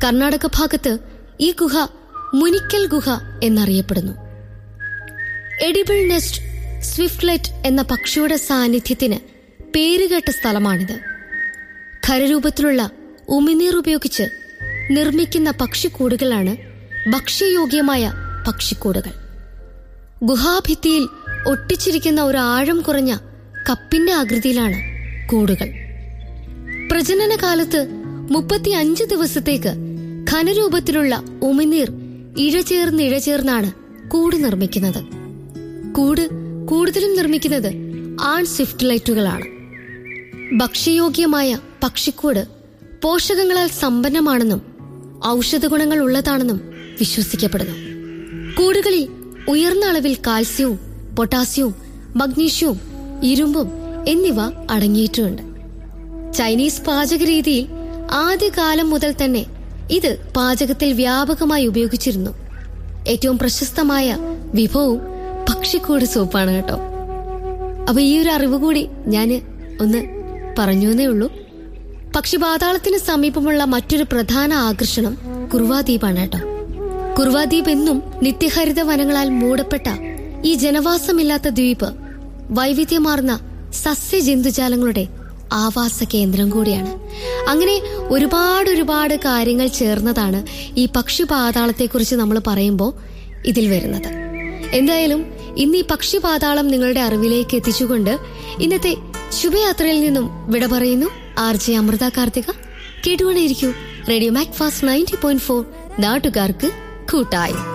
കർണാടക ഭാഗത്ത് ഈ ഗുഹ മുനിക്കൽ ഗുഹ എന്നറിയപ്പെടുന്നു എഡിബിൾ നെസ്റ്റ് സ്വിഫ്റ്റ്ലെറ്റ് എന്ന പക്ഷിയുടെ സാന്നിധ്യത്തിന് പേരുകേട്ട സ്ഥലമാണിത് ഖരരൂപത്തിലുള്ള ഉമിനീർ ഉപയോഗിച്ച് നിർമ്മിക്കുന്ന പക്ഷിക്കൂടുകളാണ് ഭക്ഷ്യയോഗ്യമായ പക്ഷിക്കൂടുകൾ ഗുഹാഭിത്തിയിൽ ഒട്ടിച്ചിരിക്കുന്ന ഒരു ആഴം കുറഞ്ഞ കപ്പിന്റെ ആകൃതിയിലാണ് കൂടുകൾ പ്രജനന കാലത്ത് മുപ്പത്തിയഞ്ച് ദിവസത്തേക്ക് ഘനരൂപത്തിലുള്ള ഉമിനീർ ഇഴചേർന്ന് ഇഴചേർന്നാണ് കൂട് നിർമ്മിക്കുന്നത് കൂട് കൂടുതലും നിർമ്മിക്കുന്നത് ആൺ സ്വിഫ്റ്റ് ലൈറ്റുകളാണ് ഭക്ഷ്യയോഗ്യമായ പക്ഷിക്കൂട് പോഷകങ്ങളാൽ സമ്പന്നമാണെന്നും ഔഷധ ഗുണങ്ങൾ ഉള്ളതാണെന്നും വിശ്വസിക്കപ്പെടുന്നു കൂടുകളിൽ ഉയർന്ന അളവിൽ കാൽസ്യവും പൊട്ടാസ്യവും മഗ്നീഷ്യവും ഇരുമ്പും എന്നിവ അടങ്ങിയിട്ടുമുണ്ട് ചൈനീസ് പാചക രീതിയിൽ ആദ്യകാലം മുതൽ തന്നെ ഇത് പാചകത്തിൽ വ്യാപകമായി ഉപയോഗിച്ചിരുന്നു ഏറ്റവും പ്രശസ്തമായ വിഭവവും പക്ഷിക്കൂട് സൂപ്പാണ് കേട്ടോ അപ്പൊ ഈ ഒരു അറിവ് കൂടി ഞാൻ ഒന്ന് പറഞ്ഞു എന്നേ ഉള്ളൂ പക്ഷി പാതാളത്തിന് സമീപമുള്ള മറ്റൊരു പ്രധാന ആകർഷണം കുർവാദ്വീപാണ് കേട്ടോ കുർവാദ്വീപ് എന്നും നിത്യഹരിത വനങ്ങളാൽ മൂടപ്പെട്ട ഈ ജനവാസമില്ലാത്ത ദ്വീപ് വൈവിധ്യമാർന്ന സസ്യജന്തുജാലങ്ങളുടെ ആവാസ കേന്ദ്രം കൂടിയാണ് അങ്ങനെ ഒരുപാട് ഒരുപാട് കാര്യങ്ങൾ ചേർന്നതാണ് ഈ പക്ഷി പാതാളത്തെക്കുറിച്ച് നമ്മൾ പറയുമ്പോൾ ഇതിൽ വരുന്നത് എന്തായാലും ഇന്ന് ഈ പക്ഷി പാതാളം നിങ്ങളുടെ അറിവിലേക്ക് എത്തിച്ചുകൊണ്ട് ഇന്നത്തെ ശുഭയാത്രയിൽ നിന്നും വിട പറയുന്നു ആർ ജെ അമൃത കാർത്തിക കേട്ടുകൊണ്ടേയിരിക്കൂ radio Macfast ninety point four നാട്ടുകാർക്ക് കൂട്ടായി